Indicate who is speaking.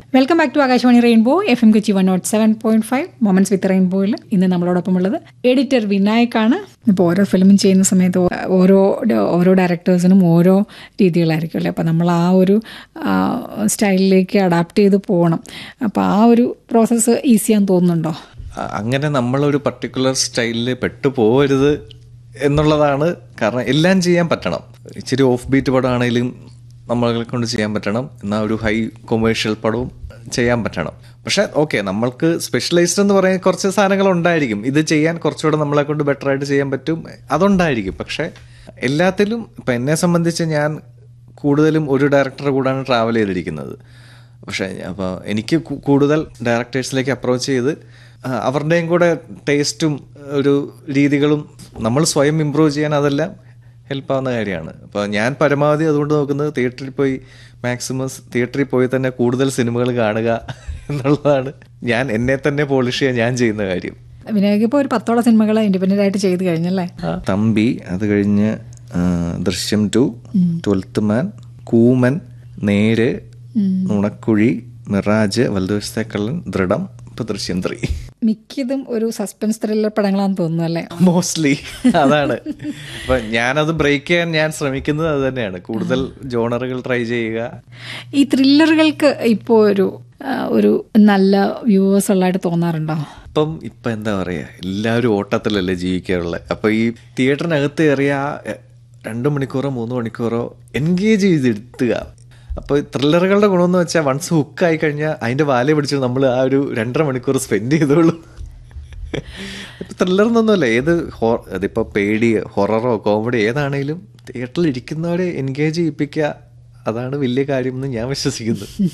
Speaker 1: welcome back to Akashvani Rainbow F M Kochi one naught seven point five moments with റെയിൻബോയിൽ ഇന്ന് നമ്മളോടൊപ്പം ഉള്ളത് editor Vinayak ആണ് ഇപ്പോൾ ഓരോ ഫിലിമും ചെയ്യുന്ന സമയത്ത് ഓ- ഓരോ ഓരോ ഡയറക്ടേഴ്സിനും ഓരോ രീതികളായിരിക്കും അല്ലേ അപ്പോൾ നമ്മൾ ആ ഒരു സ്റ്റൈലിലേക്ക് അഡാപ്റ്റ് ചെയ്ത് പോകണം അപ്പോൾ ആ ഒരു പ്രോസസ്സ് ഈസിയാന്ന് തോന്നുന്നുണ്ടോ
Speaker 2: അ- അങ്ങനെ നമ്മളൊരു പർട്ടിക്കുലർ സ്റ്റൈലിൽ പെട്ടുപോകരുത് എന്നുള്ളതാണ് കാരണം എല്ലാം ചെയ്യാൻ പറ്റണം ഇച്ചിരി ഓഫ് ബീറ്റ് പടമാണെങ്കിലും നമ്മളെ കൊണ്ട് ചെയ്യാൻ പറ്റണം എന്നാൽ ഒരു ഹൈ കൊമേഴ്ഷ്യൽ പടവും ചെയ്യാൻ പറ്റണം പക്ഷെ ഓക്കെ നമ്മൾക്ക് സ്പെഷ്യലൈസ്ഡ് എന്ന് പറയുന്ന കുറച്ച് സാധനങ്ങൾ ഉണ്ടായിരിക്കും ഇത് ചെയ്യാൻ കുറച്ചുകൂടെ നമ്മളെ കൊണ്ട് ബെറ്റർ ആയിട്ട് ചെയ്യാൻ പറ്റും അതുണ്ടായിരിക്കും പക്ഷെ എല്ലാത്തിലും ഇപ്പം എന്നെ സംബന്ധിച്ച് ഞാൻ കൂടുതലും ഒരു ഡയറക്ടറുടെ കൂടാണ് ട്രാവൽ ചെയ്തിരിക്കുന്നത് പക്ഷേ അപ്പോൾ എനിക്ക് കു- കൂടുതൽ ഡയറക്ടേഴ്സിലേക്ക് അപ്രോച്ച് ചെയ്ത് ആ, അവരുടെയും കൂടെ ടേസ്റ്റും ഒരു രീതികളും നമ്മൾ സ്വയം ഇമ്പ്രൂവ് ചെയ്യാൻ അതെല്ലാം ഹെൽപ്പ് ആവുന്ന കാര്യമാണ് അപ്പോൾ ഞാൻ പരമാവധി അതുകൊണ്ട് നോക്കുന്നത് തിയേറ്ററിൽ പോയി മാക്സിമം തിയേറ്ററിൽ പോയി തന്നെ കൂടുതൽ സിനിമകൾ കാണുക എന്നുള്ളതാണ് ഞാൻ എന്നെ തന്നെ പോളിഷ് ചെയ്യാൻ ഞാൻ ചെയ്യുന്ന കാര്യം
Speaker 1: വിനായക് ഇപ്പോൾ ഒരു പത്തോളം സിനിമകൾ ഇൻഡിപെൻഡൻ്റ് ആയിട്ട് ചെയ്ത് കഴിഞ്ഞല്ലേ
Speaker 2: തമ്പി അത് കഴിഞ്ഞ് ആ, ദൃശ്യം ടു ട്വൽത്ത് മാൻ കൂമൻ നേര് നുണക്കുഴി മിറാജ് വലതുവശത്തെ കള്ളൻ ദൃഢം ഇപ്പൊ ദൃശ്യം ത്രീ
Speaker 1: മിക്കതും ഒരു സസ്പെൻസ് ത്രില്ലർ പടങ്ങളാന്ന് തോന്നുന്നു അല്ലേ
Speaker 2: മോസ്റ്റ്ലി അതാണ് അപ്പൊ ഞാനത് ബ്രേക്ക് ചെയ്യാൻ ഞാൻ ശ്രമിക്കുന്നത് അത് തന്നെയാണ് കൂടുതൽ ജോണറുകൾ ട്രൈ ചെയ്യുക
Speaker 1: ഈ ത്രില്ലറുകൾക്ക് ഇപ്പോൾ ഒരു ആ, ഒരു നല്ല വ്യൂവേഴ്സ് ഉള്ളതായിട്ട് തോന്നാറുണ്ടോ
Speaker 2: ഇപ്പം ഇപ്പൊ എന്താ പറയാ എല്ലാവരും ഓട്ടത്തിലല്ലേ ജീവിക്കാറുള്ളത് അപ്പൊ ഈ തിയേറ്ററിനകത്ത് കയറിയ ആ, എ, രണ്ട് മണിക്കൂറോ മൂന്ന് മണിക്കൂറോ എൻഗേജ് ചെയ്തെടുത്തുക അപ്പോൾ ത്രില്ലറുകളുടെ ഗുണമെന്ന് വെച്ചാൽ വൺസ് ഹുക്കായി കഴിഞ്ഞാൽ അതിന്റെ വാല പിടിച്ച് നമ്മൾ ആ ഒരു രണ്ടര മണിക്കൂർ സ്പെൻഡ് ചെയ്തോളൂ ത്രില്ലർ എന്നൊന്നുമല്ല ഏത് ഹോ അതിപ്പോൾ പേടി ഹൊററോ കോമഡി ഏതാണേലും തിയേറ്ററിൽ ഇരിക്കുന്നവരെ എൻഗേജ് ചെയ്യിപ്പിക്കുക അതാണ് വലിയ കാര്യം എന്ന് ഞാൻ വിശ്വസിക്കുന്നു